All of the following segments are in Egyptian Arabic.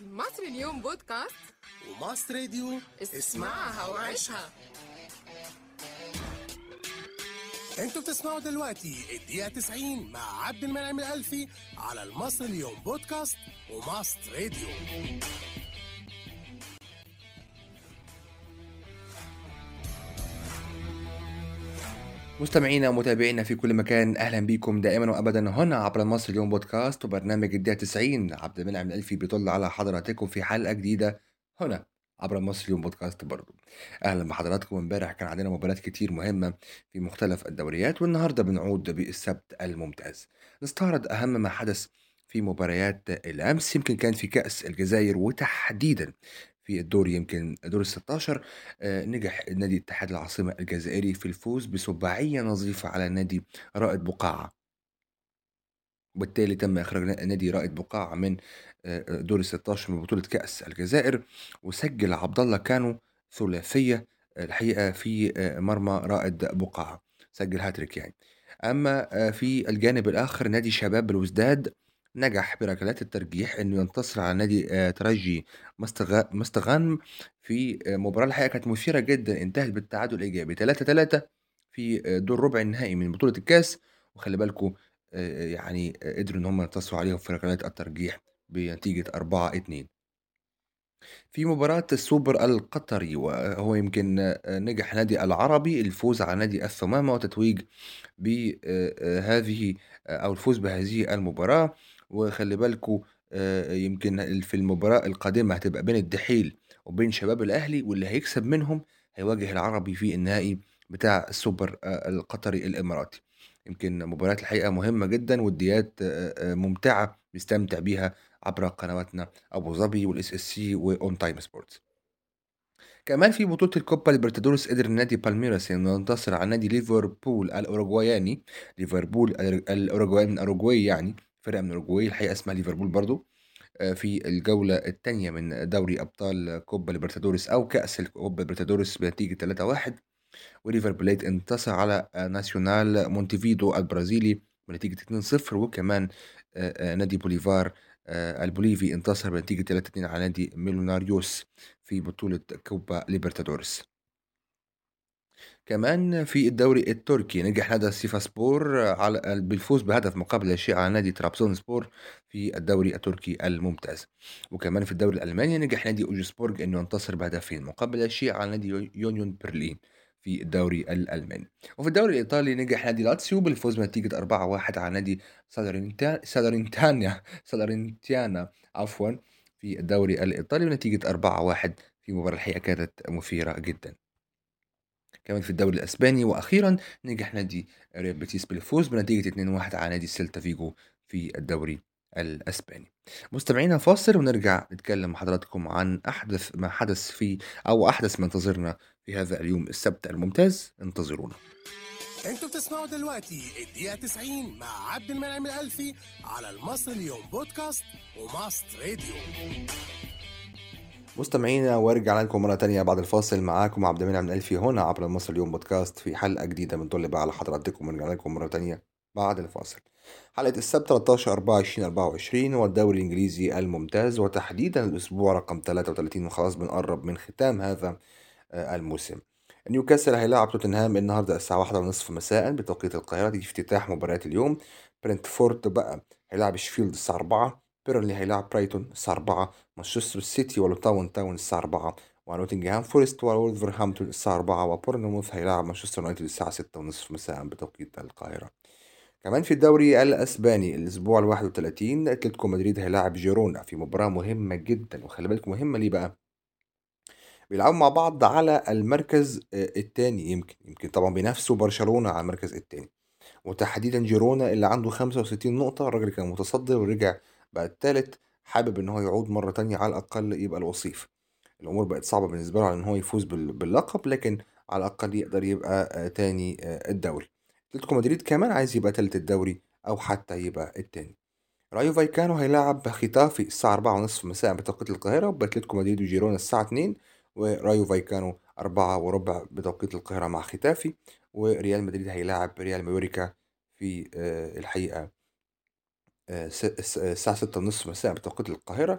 مصر اليوم بودكاست وماست راديو اسمعها وعيشها انتوا بتسمعوا دلوقتي الدقيقة 90 مع عبد المنعم الألفي على المصر اليوم بودكاست وماست راديو مستمعينا ومتابعينا في كل مكان اهلا بكم دائما وابدا هنا عبر مصر اليوم بودكاست وبرنامج الدقيقه 90 عبد المنعم الالفي بيطل على حضراتكم في حلقه جديده هنا عبر مصر اليوم بودكاست برضو اهلا بحضراتكم امبارح كان عندنا مباريات كتير مهمه في مختلف الدوريات والنهارده بنعود بالسبت الممتاز نستعرض اهم ما حدث في مباريات الامس يمكن كان في كاس الجزائر وتحديدا في الدور يمكن دور ال 16 آه، نجح نادي اتحاد العاصمة الجزائري في الفوز بسباعية نظيفة على نادي رائد بقاعة وبالتالي تم إخراج نادي رائد بقاعة من آه، دور ال 16 من بطولة كأس الجزائر وسجل عبد الله كانو ثلاثية آه، الحقيقة في آه، مرمى رائد بقاعة سجل هاتريك يعني أما آه، في الجانب الآخر نادي شباب الوزداد نجح بركلات الترجيح انه ينتصر على نادي آه، ترجي مستغ- مستغانم في آه، مباراة الحقيقة كانت مثيرة جدا انتهت بالتعادل الايجابي 3 3 في آه، دور ربع النهائي من بطولة الكاس وخلي بالكم يعني آه، قدروا ان هم ينتصروا عليهم في ركلات الترجيح بنتيجة 4 2 في مباراة السوبر القطري وهو يمكن آه، نجح نادي العربي الفوز على نادي الثمامة وتتويج بهذه أو الفوز بهذه المباراة وخلي بالكم يمكن في المباراة القادمة هتبقى بين الدحيل وبين شباب الأهلي واللي هيكسب منهم هيواجه العربي في النهائي بتاع السوبر آه، القطري الإماراتي يمكن مباريات الحقيقة مهمة جدا والديات آه، آه، ممتعة بيستمتع بيها عبر قنواتنا أبو ظبي والإس إس سي وأون تايم سبورتس كمان في بطولة الكوبا ليبرتادورس قدر نادي بالميراس انه ينتصر على نادي ليفربول الاوروغواياني ليفربول ال- الاوروغواي من اوروغواي يعني فرقة من اوروغواي الحقيقة اسمها ليفربول برضو آه، في الجولة الثانية من دوري أبطال كوبا ليبرتادورس أو كأس الكوبا ليبرتادورس بنتيجة 3-1 وريفر بليت انتصر على آه، ناسيونال مونتيفيدو البرازيلي بنتيجة 2-0 وكمان آه، آه، نادي بوليفار آه، البوليفي انتصر بنتيجة 3-2 على نادي ميلوناريوس في بطولة كوبا ليبرتادورس كمان في الدوري التركي نجح نادي سيفاسبور على بالفوز بهدف مقابل لا شيء على نادي ترابزون سبور في الدوري التركي الممتاز وكمان في الدوري الالماني نجح نادي اوجسبورج انه ينتصر بهدفين مقابل لا شيء على نادي يونيون برلين في الدوري الالماني وفي الدوري الايطالي نجح نادي لاتسيو بالفوز بنتيجه 4-1 على نادي سالرنتا- سالرنتانا سالرنتيانا عفوا في الدوري الايطالي بنتيجه 4-1 في مباراه الحقيقه كانت مثيره جدا كمان في الدوري الاسباني واخيرا نجح نادي ريال بيتيس بالفوز بنتيجه 2-1 على نادي سيلتا فيجو في الدوري الاسباني مستمعينا فاصل ونرجع نتكلم مع حضراتكم عن احدث ما حدث في او احدث ما انتظرنا في هذا اليوم السبت الممتاز انتظرونا انتوا بتسمعوا دلوقتي الدقيقة 90 مع عبد المنعم الألفي على المصر اليوم بودكاست وماست راديو مستمعينا وارجع لكم مرة تانية بعد الفاصل معاكم عبد المنعم الألفي هنا عبر مصر اليوم بودكاست في حلقة جديدة من طل بقى على حضراتكم ونرجع لكم مرة تانية بعد الفاصل حلقة السبت 13 24 24 والدوري الإنجليزي الممتاز وتحديدا الأسبوع رقم 33 وخلاص بنقرب من ختام هذا آه، الموسم نيوكاسل هيلاعب توتنهام النهارده الساعة واحدة ونصف مساء بتوقيت القاهرة دي افتتاح مباريات اليوم برنتفورد بقى هيلاعب شفيلد الساعة 4 بيرنلي هيلاعب برايتون الساعة 4 مانشستر سيتي ولوتاون تاون الساعة 4 ونوتنجهام فورست وولفرهامبتون الساعة 4 وبورنموث هيلاعب مانشستر يونايتد الساعة 6 ونصف مساء بتوقيت القاهرة كمان في الدوري الاسباني الاسبوع ال 31 اتلتيكو مدريد هيلاعب جيرونا في مباراة مهمة جدا وخلي بالكم مهمة ليه بقى؟ بيلعبوا مع بعض على المركز الثاني يمكن يمكن طبعا بينافسوا برشلونة على المركز الثاني وتحديدا جيرونا اللي عنده 65 نقطة الراجل كان متصدر ورجع بقى الثالث حابب ان هو يعود مرة تانية على الاقل يبقى الوصيف الامور بقت صعبة بالنسبة له على ان هو يفوز بال- باللقب لكن على الاقل يقدر يبقى آه، تاني آه، الدوري اتلتيكو مدريد كمان عايز يبقى تالت الدوري او حتى يبقى التاني رايو فايكانو هيلاعب ختافي الساعة أربعة ونصف مساء بتوقيت القاهرة وباتلتيكو مدريد وجيرونا الساعة اتنين ورايو فايكانو أربعة وربع بتوقيت القاهرة مع ختافي وريال مدريد هيلاعب ريال مايوريكا في آه، الحقيقة آه، س- س- الساعة ستة ونصف مساء بتوقيت القاهرة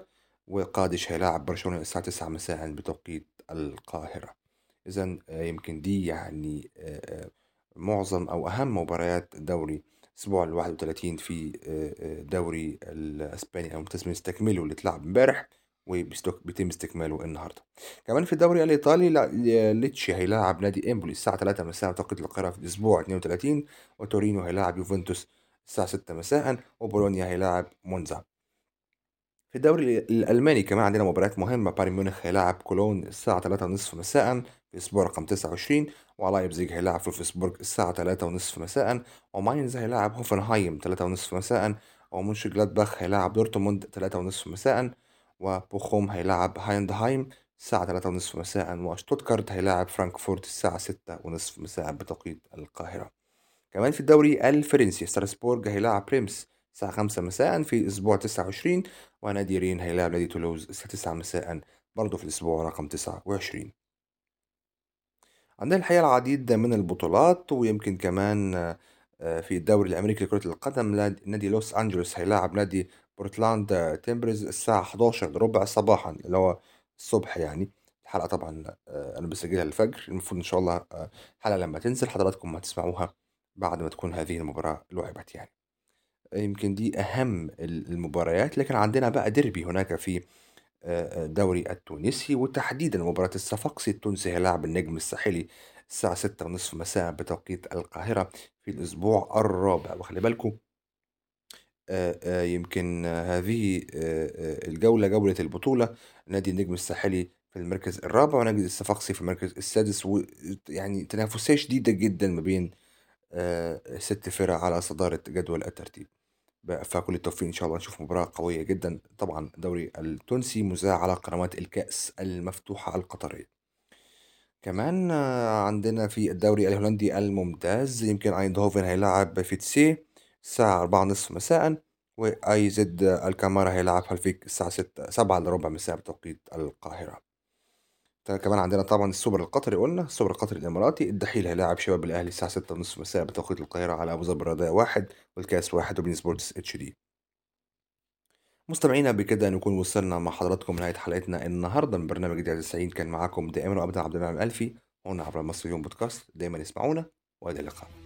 وقادش هيلاعب برشلونة الساعة 9 مساء بتوقيت القاهرة إذا يمكن دي يعني آه، آه، معظم أو أهم مباريات الدوري الأسبوع ال 31 في آه، دوري الأسباني أو مستكمله اللي اتلعب امبارح وبيتم استكماله النهارده كمان في الدوري الايطالي ليتشي هيلاعب نادي امبولي الساعه 3 مساء توقيت القاهره في الاسبوع 32 وتورينو هيلاعب يوفنتوس الساعه 6 مساء وبولونيا هيلاعب مونزا في الدوري الألماني كمان عندنا مباريات مهمة بايرن ميونخ هيلاعب كولون الساعة 3 ونصف مساء في الأسبوع رقم 29 ولايبزيج هيلاعب فولفسبورغ الساعة 3 ونصف مساء وماينز هيلاعب هوفنهايم 3 ونصف مساء ومونش جلادباخ هيلاعب دورتموند 3 ونصف مساء وبوخوم هيلاعب هايندهايم الساعة 3 ونصف مساء وشتوتكارت هيلاعب فرانكفورت الساعة 6 ونصف مساء بتوقيت القاهرة كمان في الدوري الفرنسي ستراسبورغ هيلاعب بريمس الساعة 5 مساء في أسبوع 29 ونادي رين هيلاعب نادي تولوز الساعة 9 مساء برضه في الأسبوع رقم 29 عندنا الحقيقة العديد من البطولات ويمكن كمان آه، في الدوري الأمريكي لكرة القدم نادي لوس أنجلوس هيلاعب نادي بورتلاند تيمبرز الساعة 11 ربع صباحا اللي هو الصبح يعني الحلقة طبعا آه، أنا بسجلها الفجر المفروض إن شاء الله آه، الحلقة لما تنزل حضراتكم هتسمعوها بعد ما تكون هذه المباراة لعبت يعني يمكن دي أهم المباريات لكن عندنا بقى ديربي هناك في الدوري التونسي وتحديدا مباراة الصفاقسي التونسي هيلاعب النجم الساحلي الساعة ستة ونصف مساء بتوقيت القاهرة في الأسبوع الرابع وخلي بالكم يمكن هذه الجولة جولة البطولة نادي النجم الساحلي في المركز الرابع ونادي الصفاقسي في المركز السادس ويعني تنافسية شديدة جدا ما بين ست فرق على صدارة جدول الترتيب فكل التوفيق ان شاء الله نشوف مباراه قويه جدا طبعا الدوري التونسي مذاع على قنوات الكاس المفتوحه القطريه كمان عندنا في الدوري الهولندي الممتاز يمكن ايندهوفن هيلاعب فيتسي الساعة أربعة ونصف مساء وأي زد الكامارا هيلعب هالفيك الساعة ستة سبعة إلا ربع مساء بتوقيت القاهرة كمان عندنا طبعا السوبر القطري قلنا السوبر القطري الاماراتي الدحيل هيلاعب شباب الاهلي الساعه 6 ونصف مساء بتوقيت القاهره على ابو ظبي الرضايا واحد والكاس واحد وبين سبورتس اتش دي مستمعينا بكده نكون وصلنا مع حضراتكم لنهايه حلقتنا النهارده من برنامج دي 90 كان معاكم دائما وابدا عبد المنعم الالفي هنا عبر مصر اليوم بودكاست دايما اسمعونا والى اللقاء